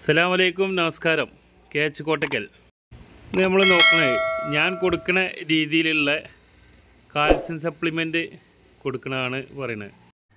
അസ്സലാമു അലൈക്കും നമസ്കാരം കെ എച്ച് കോട്ടക്കൽ ഇന്ന് നമ്മൾ നോക്കണേ ഞാൻ കൊടുക്കുന്ന രീതിയിലുള്ള കാൽസ്യം സപ്ലിമെൻറ്റ് കൊടുക്കണതാണ് പറയുന്നത്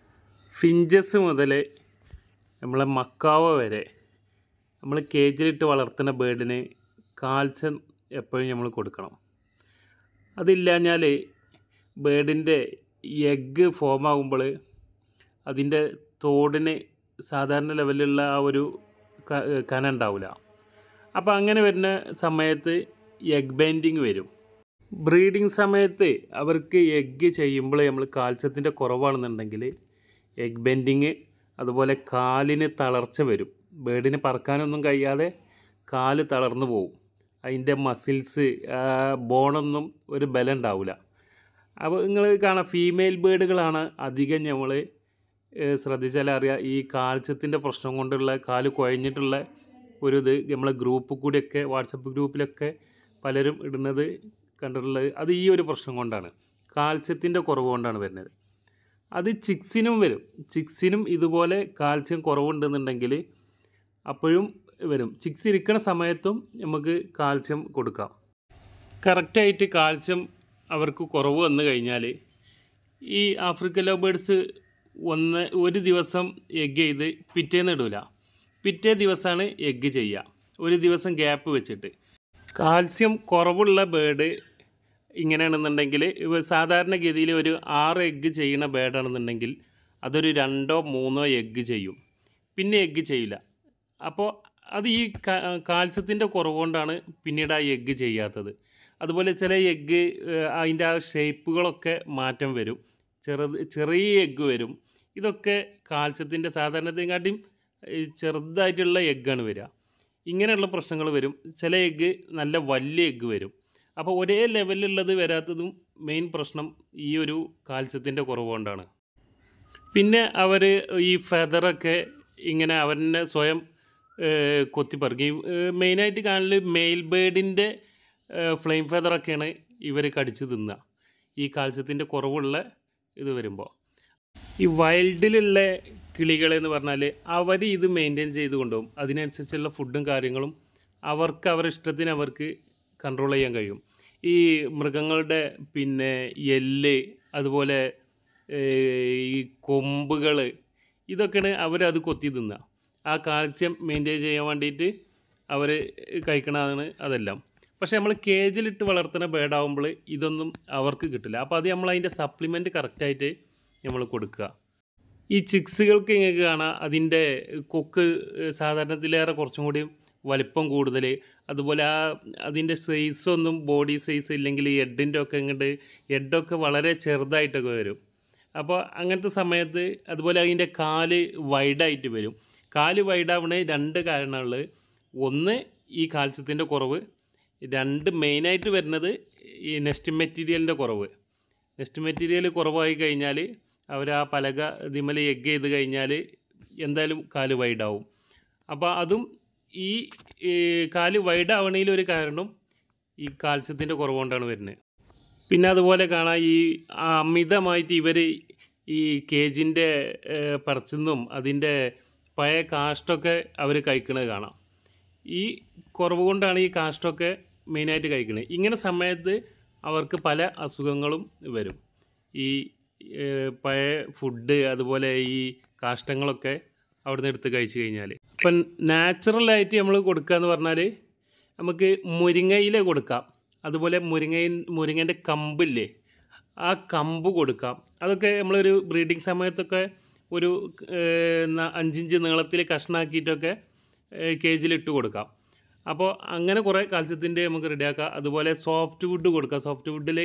ഫിഞ്ചസ് മുതൽ നമ്മളെ മക്കാവ വരെ നമ്മൾ കേജിലിട്ട് വളർത്തുന്ന ബേർഡിന് കാൽസ്യം എപ്പോഴും നമ്മൾ കൊടുക്കണം അതില്ലാഞ്ഞാൽ ബേർഡിൻ്റെ എഗ്ഗ് ഫോം ആകുമ്പോൾ അതിൻ്റെ തോടിന് സാധാരണ ലെവലിലുള്ള ആ ഒരു ക- കന ഉണ്ടാവില്ല അപ്പോൾ അങ്ങനെ വരുന്ന സമയത്ത് എഗ് ബൈൻഡിങ് വരും ബ്രീഡിങ് സമയത്ത് അവർക്ക് എഗ്ഗ് ചെയ്യുമ്പോൾ നമ്മൾ കാൽസ്യത്തിൻ്റെ കുറവാണെന്നുണ്ടെങ്കിൽ എഗ് ബെൻഡിങ് അതുപോലെ കാലിന് തളർച്ച വരും ബേഡിന് പറക്കാനൊന്നും കഴിയാതെ കാല് തളർന്നു പോകും അതിൻ്റെ മസിൽസ് ബോണൊന്നും ഒരു ബലം ഉണ്ടാവില്ല അപ്പോൾ നിങ്ങൾ കാണാം ഫീമെയിൽ ബേഡുകളാണ് അധികം നമ്മൾ ശ്രദ്ധിച്ചാൽ അറിയാം ഈ കാൽസ്യത്തിൻ്റെ പ്രശ്നം കൊണ്ടുള്ള കാല് കുഴഞ്ഞിട്ടുള്ള ഒരു ഇത് നമ്മളെ ഗ്രൂപ്പ് കൂടിയൊക്കെ വാട്സപ്പ് ഗ്രൂപ്പിലൊക്കെ പലരും ഇടുന്നത് കണ്ടിട്ടുള്ളത് അത് ഈ ഒരു പ്രശ്നം കൊണ്ടാണ് കാൽസ്യത്തിൻ്റെ കുറവ് കൊണ്ടാണ് വരുന്നത് അത് ചിക്സിനും വരും ചിക്സിനും ഇതുപോലെ കാൽസ്യം കുറവുണ്ടെന്നുണ്ടെങ്കിൽ അപ്പോഴും വരും ചിക്സ് ഇരിക്കുന്ന സമയത്തും നമുക്ക് കാൽസ്യം കൊടുക്കാം കറക്റ്റായിട്ട് കാൽസ്യം അവർക്ക് കുറവ് വന്നു കഴിഞ്ഞാൽ ഈ ആഫ്രിക്കൻ ലവ് ബേഡ്സ് ഒന്ന് ഒരു ദിവസം എഗ്ഗ് ചെയ്ത് പിറ്റേന്ന് ഇടൂല പിറ്റേ ദിവസമാണ് എഗ്ഗ് ചെയ്യുക ഒരു ദിവസം ഗ്യാപ്പ് വെച്ചിട്ട് കാൽസ്യം കുറവുള്ള ബേഡ് ഇങ്ങനെയാണെന്നുണ്ടെങ്കിൽ ഇവ സാധാരണഗതിയിൽ ഒരു ആറ് എഗ്ഗ് ചെയ്യുന്ന ബേഡാണെന്നുണ്ടെങ്കിൽ അതൊരു രണ്ടോ മൂന്നോ എഗ്ഗ് ചെയ്യും പിന്നെ എഗ്ഗ് ചെയ്യില്ല അപ്പോൾ അത് ഈ കാൽസ്യത്തിൻ്റെ കുറവ് കൊണ്ടാണ് പിന്നീട് ആ എഗ്ഗ് ചെയ്യാത്തത് അതുപോലെ ചില എഗ്ഗ് അതിൻ്റെ ആ ഷേപ്പുകളൊക്കെ മാറ്റം വരും ചെറുത് ചെറിയ എഗ്ഗ് വരും ഇതൊക്കെ കാൽസ്യത്തിൻ്റെ സാധാരണത്തെക്കാട്ടിയും ഈ ചെറുതായിട്ടുള്ള എഗ്ഗാണ് വരിക ഇങ്ങനെയുള്ള പ്രശ്നങ്ങൾ വരും ചില എഗ്ഗ് നല്ല വലിയ എഗ്ഗ് വരും അപ്പോൾ ഒരേ ലെവലിലുള്ളത് വരാത്തതും മെയിൻ പ്രശ്നം ഈ ഒരു കാൽസ്യത്തിൻ്റെ കുറവ് കൊണ്ടാണ് പിന്നെ അവർ ഈ ഫെദറൊക്കെ ഇങ്ങനെ അവരെ സ്വയം ഏഹ്, കൊത്തിപ്പറിക്കും ഈ, ഏഹ്, മെയിനായിട്ട് കാണല് മെയിൽ ബേഡിൻ്റെ ഫ്ലെയിം ഫെദറൊക്കെയാണ് ഇവർ കടിച്ച് തിന്നുക ഈ കാൽസ്യത്തിൻ്റെ കുറവുള്ള ഇത് വരുമ്പോൾ ഈ വൈൽഡിലുള്ള കിളികളെന്ന് പറഞ്ഞാൽ അവർ ഇത് മെയിൻറ്റെയിൻ ചെയ്ത് കൊണ്ടുപോകും അതിനനുസരിച്ചുള്ള ഫുഡും കാര്യങ്ങളും അവർക്ക് അവരുടെ ഇഷ്ടത്തിന് അവർക്ക് കൺട്രോൾ ചെയ്യാൻ കഴിയും ഈ മൃഗങ്ങളുടെ പിന്നെ എല്ല് അതുപോലെ ഏഹ്, ഈ കൊമ്പുകൾ ഇതൊക്കെയാണ് അവരത് കൊത്തി തിന്നുക ആ കാൽസ്യം മെയിൻറ്റെയിൻ ചെയ്യാൻ വേണ്ടിയിട്ട് അവർ കഴിക്കണതാണ് അതെല്ലാം പക്ഷേ നമ്മൾ കേജിലിട്ട് വളർത്തുന്ന ബേഡാവുമ്പോൾ ഇതൊന്നും അവർക്ക് കിട്ടില്ല അപ്പോൾ അത് നമ്മൾ അതിൻ്റെ സപ്ലിമെൻറ്റ് കറക്റ്റായിട്ട് നമ്മൾ കൊടുക്കുക ഈ ചിക്സുകൾക്ക് നിങ്ങൾക്ക് കാണാം അതിൻ്റെ കൊക്ക് ഏഹ്, സാധാരണത്തിലേറെ കുറച്ചും കൂടി വലിപ്പം കൂടുതൽ അതുപോലെ ആ അതിൻ്റെ സൈസൊന്നും ബോഡി സൈസ് ഇല്ലെങ്കിൽ ഈ ഹെഡിൻ്റെ ഒക്കെ ഇങ്ങോട്ട് ഹെഡൊക്കെ വളരെ ചെറുതായിട്ടൊക്കെ വരും അപ്പോൾ അങ്ങനത്തെ സമയത്ത് അതുപോലെ അതിൻ്റെ കാല് വൈഡായിട്ട് വരും കാല് വൈഡാവണ രണ്ട് കാരണമുള്ളത് ഒന്ന് ഈ കാൽസ്യത്തിൻ്റെ കുറവ് രണ്ട് മെയിനായിട്ട് വരുന്നത് ഈ നെസ്റ്റ് മെറ്റീരിയലിൻ്റെ കുറവ് നെസ്റ്റ് മെറ്റീരിയൽ കുറവായി കഴിഞ്ഞാൽ അവർ ആ പലക ഇതിമല എഗ് ചെയ്ത് കഴിഞ്ഞാൽ എന്തായാലും കാല് വൈഡാവും അപ്പോൾ അതും ഈ ഈ കാല് വൈഡാവണയിൽ ഒരു കാരണം ഈ കാൽസ്യത്തിൻ്റെ കുറവ് കൊണ്ടാണ് വരുന്നത് പിന്നെ അതുപോലെ കാണാം ഈ അമിതമായിട്ട് ഇവർ ഈ കേജിൻ്റെ പറച്ചുനിന്നും അതിൻ്റെ പഴയ കാഷ്ടൊക്കെ അവർ കഴിക്കണത് കാണാം ഈ കുറവ് കൊണ്ടാണ് ഈ കാഷ്ടൊക്കെ മെയിനായിട്ട് കഴിക്കുന്നത് ഇങ്ങനെ സമയത്ത് അവർക്ക് പല അസുഖങ്ങളും വരും ഈ ഏഹ്, പഴയ ഫുഡ് അതുപോലെ ഈ കാഷ്ടങ്ങളൊക്കെ അവിടുന്ന് എടുത്ത് കഴിച്ചു കഴിഞ്ഞാൽ ഇപ്പം നാച്ചുറലായിട്ട് നമ്മൾ കൊടുക്കുക എന്ന് പറഞ്ഞാൽ നമുക്ക് മുരിങ്ങയില കൊടുക്കാം അതുപോലെ മുരിങ്ങ മുരിങ്ങൻ്റെ കമ്പില്ലേ ആ കമ്പ് കൊടുക്കാം അതൊക്കെ നമ്മളൊരു ബ്രീഡിങ് സമയത്തൊക്കെ ഒരു ഏഹ്, ന- അഞ്ചിഞ്ച് നീളത്തിൽ കഷ്ണാക്കിയിട്ടൊക്കെ കേജിലിട്ട് കൊടുക്കാം അപ്പോൾ അങ്ങനെ കുറേ കാൽസ്യത്തിൻ്റെ നമുക്ക് റെഡിയാക്കാം അതുപോലെ സോഫ്റ്റ് വുഡ് കൊടുക്കാം സോഫ്റ്റ് വുഡിൽ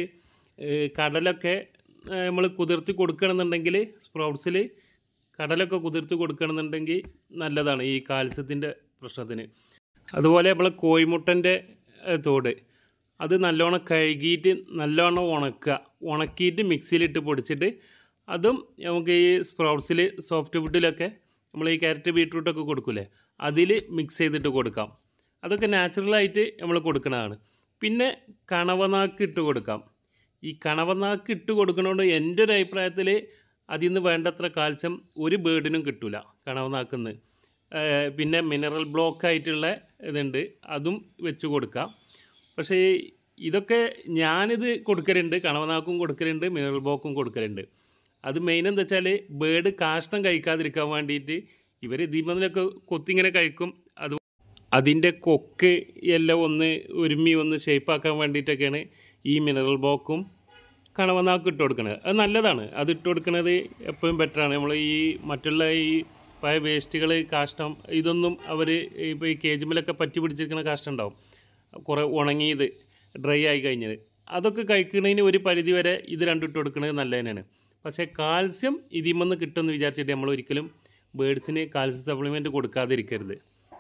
കടലൊക്കെ നമ്മൾ കുതിർത്തി കൊടുക്കണമെന്നുണ്ടെങ്കിൽ സ്പ്രൗട്ട്സിൽ കടലൊക്കെ കുതിർത്തി കൊടുക്കണമെന്നുണ്ടെങ്കിൽ നല്ലതാണ് ഈ കാൽസ്യത്തിൻ്റെ പ്രശ്നത്തിന് അതുപോലെ നമ്മൾ കോഴിമുട്ടൻ്റെ ഏഹ്, തോട് അത് നല്ലോണം കഴുകിയിട്ട് നല്ലോണം ഉണക്കുക ഉണക്കിയിട്ട് മിക്സിയിലിട്ട് പൊടിച്ചിട്ട് അതും നമുക്ക് ഈ സ്പ്രൗട്ട്സിൽ സോഫ്റ്റ് വുഡിലൊക്കെ നമ്മൾ ഈ ക്യാരറ്റ് ബീട്രൂട്ടൊക്കെ കൊടുക്കൂലേ അതിൽ മിക്സ് ചെയ്തിട്ട് കൊടുക്കാം അതൊക്കെ നാച്ചുറലായിട്ട് നമ്മൾ കൊടുക്കുന്നതാണ് പിന്നെ കണവനാക്ക് ഇട്ട് കൊടുക്കാം ഈ കണവനാക്ക് ഇട്ട് കൊടുക്കുന്നതുകൊണ്ട് എൻ്റെ ഒരു അഭിപ്രായത്തിൽ അതിൽ നിന്ന് വേണ്ടത്ര കാൽസ്യം ഒരു ബേർഡിനും കിട്ടില്ല കണവനാക്കുന്ന് ഏഹ് പിന്നെ മിനറൽ ബ്ലോക്ക് ആയിട്ടുള്ള ഇതുണ്ട് അതും വെച്ച് കൊടുക്കാം പക്ഷേ ഇതൊക്കെ ഞാനിത് കൊടുക്കലുണ്ട് കണവനാക്കും കൊടുക്കലുണ്ട് മിനറൽ ബ്ലോക്കും കൊടുക്കലുണ്ട് അത് മെയിൻ എന്താ വെച്ചാൽ ബേഡ് കാഷ്ടം കഴിക്കാതിരിക്കാൻ വേണ്ടിയിട്ട് ഇവർ ഇതിമതിലൊക്കെ കൊത്തിങ്ങനെ കഴിക്കും അത് അതിൻ്റെ കൊക്ക് എല്ലാം ഒന്ന് ഒരുമി ഒന്ന് ഷേപ്പാക്കാൻ വേണ്ടിയിട്ടൊക്കെയാണ് ഈ മിനറൽ ബ്ലോക്കും കണവനാക്കും ഇട്ട് കൊടുക്കുന്നത് അത് നല്ലതാണ് അത് ഇട്ട് കൊടുക്കുന്നത് എപ്പോഴും ബെറ്ററാണ് നമ്മൾ ഈ മറ്റുള്ള ഈ പഴയ വേസ്റ്റുകൾ കാഷ്ടം ഇതൊന്നും അവർ ഇപ്പോൾ ഈ കേജുമിലൊക്കെ പറ്റി പിടിച്ചിരിക്കുന്ന കാഷ്ടം ഉണ്ടാവും കുറേ ഉണങ്ങിയത് ഡ്രൈ ആയി കഴിഞ്ഞത് അതൊക്കെ കഴിക്കുന്നതിന് ഒരു പരിധി വരെ ഇത് രണ്ടും ഇട്ട് കൊടുക്കുന്നത് നല്ല തന്നെയാണ് പക്ഷേ കാൽസ്യം ഇതിമെന്ന് കിട്ടുമെന്ന് വിചാരിച്ചിട്ട് നമ്മൾ ഒരിക്കലും ബേഡ്സിന് കാൽസ്യം സപ്ലിമെൻറ്റ് കൊടുക്കാതിരിക്കരുത്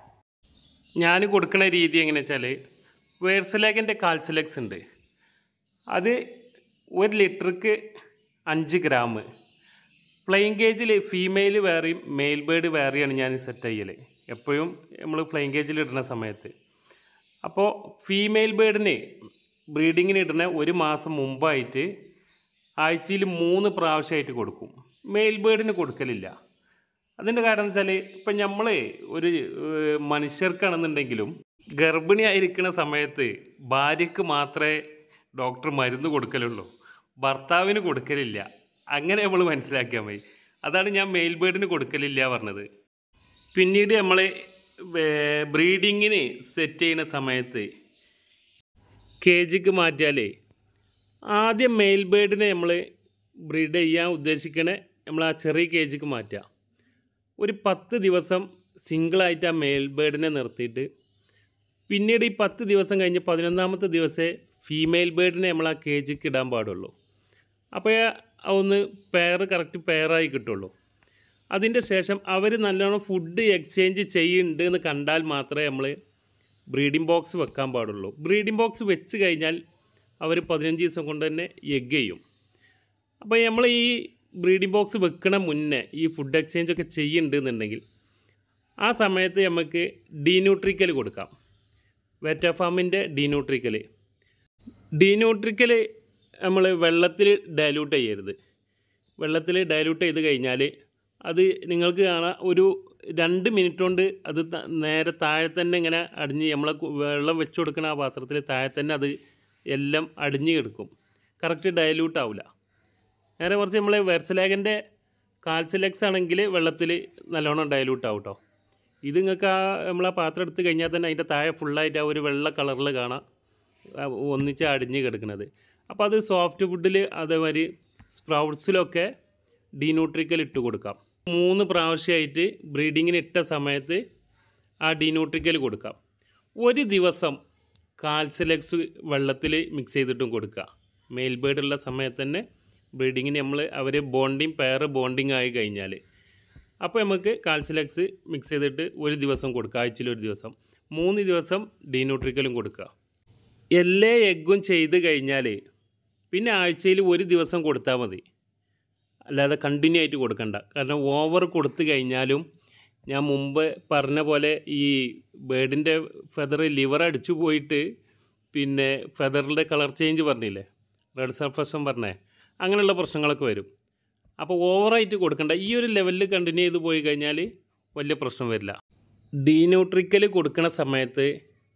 ഞാൻ കൊടുക്കുന്ന രീതി എങ്ങനെ വെച്ചാൽ വേഴ്സലേഗിൻ്റെ കാൽസ്യലെക്സ് ഉണ്ട് അത് ഒരു ലിറ്റർക്ക് അഞ്ച് ഗ്രാം പ്ലെയിൻ ഗേജിൽ ഫീമെയിൽ വേറെയും മെയിൽ ബേർഡ് വേറെയാണ് ഞാൻ സെറ്റ് ചെയ്യൽ എപ്പോഴും നമ്മൾ പ്ലെയിൻ ഗേജിൽ ഇടുന്ന സമയത്ത് അപ്പോൾ ഫീമെയിൽ ബേർഡിന് ബ്രീഡിങ്ങിന് ഇടുന്ന ഒരു മാസം മുമ്പായിട്ട് ആഴ്ചയിൽ മൂന്ന് പ്രാവശ്യമായിട്ട് കൊടുക്കും മെയിൽ ബേർഡിന് കൊടുക്കലില്ല അതിൻ്റെ കാരണം വെച്ചാൽ ഇപ്പം നമ്മൾ ഒരു ഏഹ്, മനുഷ്യർക്കാണെന്നുണ്ടെങ്കിലും ഗർഭിണിയായിരിക്കുന്ന സമയത്ത് ഭാര്യയ്ക്ക് മാത്രമേ ഡോക്ടർ മരുന്ന് കൊടുക്കലുള്ളൂ ഭർത്താവിന് കൊടുക്കലില്ല അങ്ങനെ നമ്മൾ മനസ്സിലാക്കിയാൽ മതി അതാണ് ഞാൻ മെയിൽ ബേർഡിന് കൊടുക്കലില്ല പറഞ്ഞത് പിന്നീട് നമ്മൾ ബ്രീഡിങ്ങിന് സെറ്റ് ചെയ്യുന്ന സമയത്ത് കേജിക്ക് മാറ്റിയാലേ ആദ്യം മെയിൽ ബേർഡിനെ നമ്മൾ ബ്രീഡ് ചെയ്യാൻ ഉദ്ദേശിക്കണ നമ്മൾ ആ ചെറിയ കേജിക്ക് മാറ്റുക ഒരു പത്ത് ദിവസം സിംഗിളായിട്ട് ആ മെയിൽ ബേർഡിനെ നിർത്തിയിട്ട് പിന്നീട് ഈ പത്ത് ദിവസം കഴിഞ്ഞ് പതിനൊന്നാമത്തെ ദിവസമേ ഫീമെയിൽ ബേർഡിനെ നമ്മൾ ആ കേജിക്ക് ഇടാൻ പാടുള്ളൂ അപ്പോൾ ആ ഒന്ന് പെയർ കറക്റ്റ് പെയറായി കിട്ടുള്ളൂ അതിൻ്റെ ശേഷം അവർ നല്ലോണം ഫുഡ് എക്സ്ചേഞ്ച് ചെയ്യുന്നുണ്ട് എന്ന് കണ്ടാൽ മാത്രമേ നമ്മൾ ബ്രീഡിംഗ് ബോക്സ് വെക്കാൻ പാടുള്ളൂ ബ്രീഡിംഗ് ബോക്സ് വെച്ച് കഴിഞ്ഞാൽ അവർ പതിനഞ്ച് ദിവസം കൊണ്ട് തന്നെ എഗ് ചെയ്യും അപ്പോൾ നമ്മൾ ഈ ബ്രീഡിംഗ് ബോക്സ് വെക്കണ മുന്നേ ഈ ഫുഡ് എക്സ്ചേഞ്ച് ഒക്കെ ചെയ്യുന്നുണ്ടെന്നുണ്ടെങ്കിൽ ആ സമയത്ത് നമുക്ക് ഡീന്യൂട്രിക്കൽ കൊടുക്കാം വെറ്റഫാമിൻ്റെ ഡീന്യൂട്രിക്കൽ ഡീന്യൂട്രിക്കൽ നമ്മൾ വെള്ളത്തിൽ ഡയലൂട്ട് ചെയ്യരുത് വെള്ളത്തിൽ ഡയലൂട്ട് ചെയ്ത് കഴിഞ്ഞാൽ അത് നിങ്ങൾക്ക് കാണാം ഒരു രണ്ട് മിനിറ്റ് കൊണ്ട് അത് ത- നേരെ താഴെ തന്നെ ഇങ്ങനെ അടിഞ്ഞ് നമ്മളെ കു- വെള്ളം വെച്ച് കൊടുക്കുന്ന ആ പാത്രത്തിൽ താഴെ തന്നെ അത് എല്ലാം അടിഞ്ഞ് കിടക്കും കറക്റ്റ് ഡയലൂട്ട് ആവില്ല നേരെ മറിച്ച് നമ്മൾ വെർസലാഗിൻ്റെ കാൽസിലെക്സ് ആണെങ്കിൽ വെള്ളത്തിൽ നല്ലോണം ഡയലൂട്ട് ആവും കേട്ടോ ഇത് നിങ്ങൾക്ക് ആ നമ്മൾ ആ പാത്രം എടുത്ത് കഴിഞ്ഞാൽ തന്നെ അതിൻ്റെ താഴെ ഫുള്ളായിട്ട് ആ ഒരു വെള്ള കളറിൽ കാണാം ആ ഒന്നിച്ച് അടിഞ്ഞ് കിടക്കുന്നത് അപ്പോൾ അത് സോഫ്റ്റ് ഫുഡിൽ അതേമാതിരി സ്പ്രൗട്ട്സിലൊക്കെ ഡീന്യൂട്രിക്കൽ ഇട്ട് കൊടുക്കാം മൂന്ന് പ്രാവശ്യമായിട്ട് ബ്രീഡിങ്ങിന് ഇട്ട സമയത്ത് ആ ഡീന്യൂട്രിക്കൽ കൊടുക്കാം ഒരു ദിവസം കാൽസ്യലെക്സ് വെള്ളത്തിൽ മിക്സ് ചെയ്തിട്ടും കൊടുക്കുക മെയിൽ ബേർഡ് ഉള്ള സമയത്ത് തന്നെ ബ്രീഡിങ്ങിന് നമ്മൾ അവർ ബോണ്ടിങ് പെയർ ബോണ്ടിങ് ആയി കഴിഞ്ഞാൽ അപ്പോൾ നമുക്ക് കാൽസ്യലെക്സ് മിക്സ് ചെയ്തിട്ട് ഒരു ദിവസം കൊടുക്കുക ആഴ്ചയിൽ ഒരു ദിവസം മൂന്ന് ദിവസം ഡീന്യൂട്രിക്കലും കൊടുക്കുക എല്ലാ എഗ്ഗും ചെയ്ത് കഴിഞ്ഞാൽ പിന്നെ ആഴ്ചയിൽ ഒരു ദിവസം കൊടുത്താൽ മതി അല്ലാതെ കണ്ടിന്യൂ ആയിട്ട് കൊടുക്കണ്ട കാരണം ഓവർ കൊടുത്തു കഴിഞ്ഞാലും ഞാൻ മുമ്പ് പറഞ്ഞ പോലെ ഈ ബേഡിൻ്റെ ഫെദർ ലിവർ അടിച്ചു പോയിട്ട് പിന്നെ ഫെദറിൻ്റെ കളർ ചേഞ്ച് പറഞ്ഞില്ലേ റെഡ് സർഫസം പറഞ്ഞേ അങ്ങനെയുള്ള പ്രശ്നങ്ങളൊക്കെ വരും അപ്പോൾ ഓവറായിട്ട് കൊടുക്കണ്ട ഈ ഒരു ലെവലിൽ കണ്ടിന്യൂ ചെയ്ത് പോയി കഴിഞ്ഞാൽ വലിയ പ്രശ്നം വരില്ല ഡീന്യൂട്രിക്കൽ കൊടുക്കുന്ന സമയത്ത്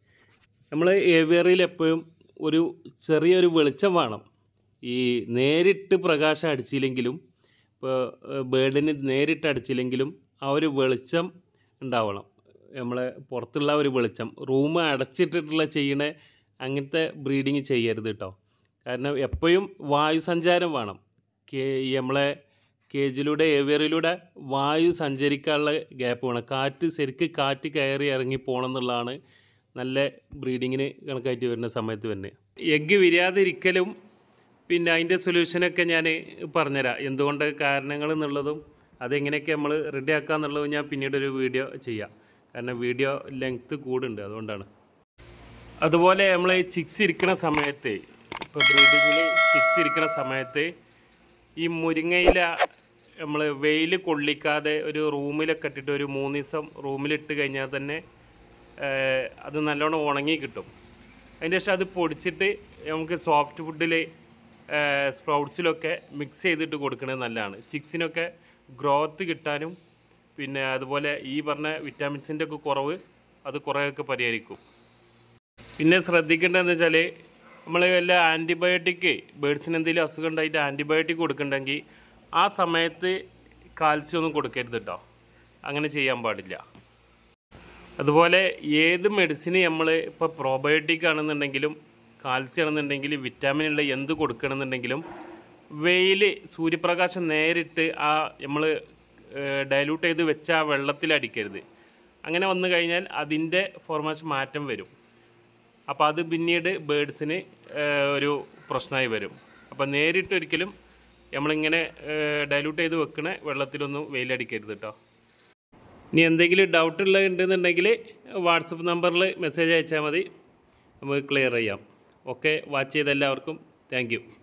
നമ്മൾ ഏവിയറിയിൽ എപ്പോഴും ഒരു ചെറിയൊരു വെളിച്ചം വേണം ഈ നേരിട്ട് പ്രകാശം അടിച്ചില്ലെങ്കിലും ഇപ്പോൾ ബേഡിന് നേരിട്ട് അടിച്ചില്ലെങ്കിലും ആ ഒരു വെളിച്ചം ഉണ്ടാവണം നമ്മളെ പുറത്തുള്ള ഒരു വെളിച്ചം റൂം അടച്ചിട്ടിട്ടുള്ള ചെയ്യണ അങ്ങനത്തെ ബ്രീഡിങ് ചെയ്യരുത് കേട്ടോ കാരണം എപ്പോഴും വായു സഞ്ചാരം വേണം കേ ഈ നമ്മളെ കേജിലൂടെ ഏവിയറിലൂടെ വായു സഞ്ചരിക്കാനുള്ള ഗ്യാപ്പ് വേണം കാറ്റ് ശരിക്ക് കാറ്റ് കയറി ഇറങ്ങി പോകണം എന്നുള്ളതാണ് നല്ല ബ്രീഡിങ്ങിന് കണക്കായിട്ട് വരുന്ന സമയത്ത് തന്നെ എഗ്ഗ് വിരിയാതിരിക്കലും പിന്നെ അതിൻ്റെ സൊല്യൂഷനൊക്കെ ഞാൻ പറഞ്ഞുതരാം എന്തുകൊണ്ട് കാരണങ്ങൾ എന്നുള്ളതും അതെങ്ങനെയൊക്കെ നമ്മൾ റെഡി ആക്കുക എന്നുള്ളതും ഞാൻ പിന്നീട് ഒരു വീഡിയോ ചെയ്യാം കാരണം വീഡിയോ ലെങ്ത്ത് കൂടുണ്ട് അതുകൊണ്ടാണ് അതുപോലെ നമ്മൾ ചിക്സ് ഇരിക്കുന്ന സമയത്ത് ഇപ്പോൾ ബ്രീഡിങ്ങിൽ ചിക്സ് ഇരിക്കുന്ന സമയത്ത് ഈ മുരിങ്ങയില നമ്മൾ വെയിൽ കൊള്ളിക്കാതെ ഒരു റൂമിലൊക്കെ ഇട്ടിട്ട് ഒരു മൂന്ന് ദിവസം റൂമിലിട്ട് കഴിഞ്ഞാൽ തന്നെ ഏഹ്, അത് നല്ലോണം ഉണങ്ങി കിട്ടും അതിൻ്റെ ശേഷം അത് പൊടിച്ചിട്ട് നമുക്ക് സോഫ്റ്റ് ഫുഡിൽ സ്പ്രൗട്ട്സിലൊക്കെ മിക്സ് ചെയ്തിട്ട് കൊടുക്കുന്നത് നല്ലതാണ് ചിക്സിനൊക്കെ ഗ്രോത്ത് കിട്ടാനും പിന്നെ അതുപോലെ ഈ പറഞ്ഞ വിറ്റാമിൻസിൻ്റെ ഒക്കെ കുറവ് അത് കുറേയൊക്കെ പരിഹരിക്കും പിന്നെ ശ്രദ്ധിക്കേണ്ടതെന്ന് വെച്ചാൽ നമ്മൾ വല്ല ആൻറ്റിബയോട്ടിക് ബേഡ്സിന് എന്തെങ്കിലും അസുഖം ഉണ്ടായിട്ട് ആൻറ്റിബയോട്ടിക് കൊടുക്കണ്ടെങ്കിൽ ആ സമയത്ത് കാൽസ്യം ഒന്നും കൊടുക്കരുത് കേട്ടോ അങ്ങനെ ചെയ്യാൻ പാടില്ല അതുപോലെ ഏത് മെഡിസിന് നമ്മൾ ഇപ്പോൾ പ്രോബയോട്ടിക് ആണെന്നുണ്ടെങ്കിലും കാൽസ്യം ആണെന്നുണ്ടെങ്കിലും വിറ്റാമിൻ ഉള്ള എന്ത് കൊടുക്കണമെന്നുണ്ടെങ്കിലും വെയിൽ സൂര്യപ്രകാശം നേരിട്ട് ആ നമ്മൾ ഡയലൂട്ട് ചെയ്ത് വെച്ച ആ വെള്ളത്തിൽ അടിക്കരുത് അങ്ങനെ വന്നു കഴിഞ്ഞാൽ അതിൻ്റെ ഫോർമാഷൻ മാറ്റം വരും അപ്പോൾ അത് പിന്നീട് ബേഡ്സിന് ഒരു പ്രശ്നമായി വരും അപ്പോൾ നേരിട്ടൊരിക്കലും നമ്മളിങ്ങനെ ഡയലൂട്ട് ചെയ്ത് വെക്കണ വെള്ളത്തിലൊന്നും വെയിലടിക്കരുത് കേട്ടോ ഇനി എന്തെങ്കിലും ഡൗട്ട് ഉള്ളത് ഉണ്ടെന്നുണ്ടെങ്കിൽ വാട്സപ്പ് നമ്പറിൽ മെസ്സേജ് അയച്ചാൽ മതി നമുക്ക് ക്ലിയർ ചെയ്യാം ഓക്കെ വാച്ച് ചെയ്ത എല്ലാവർക്കും താങ്ക്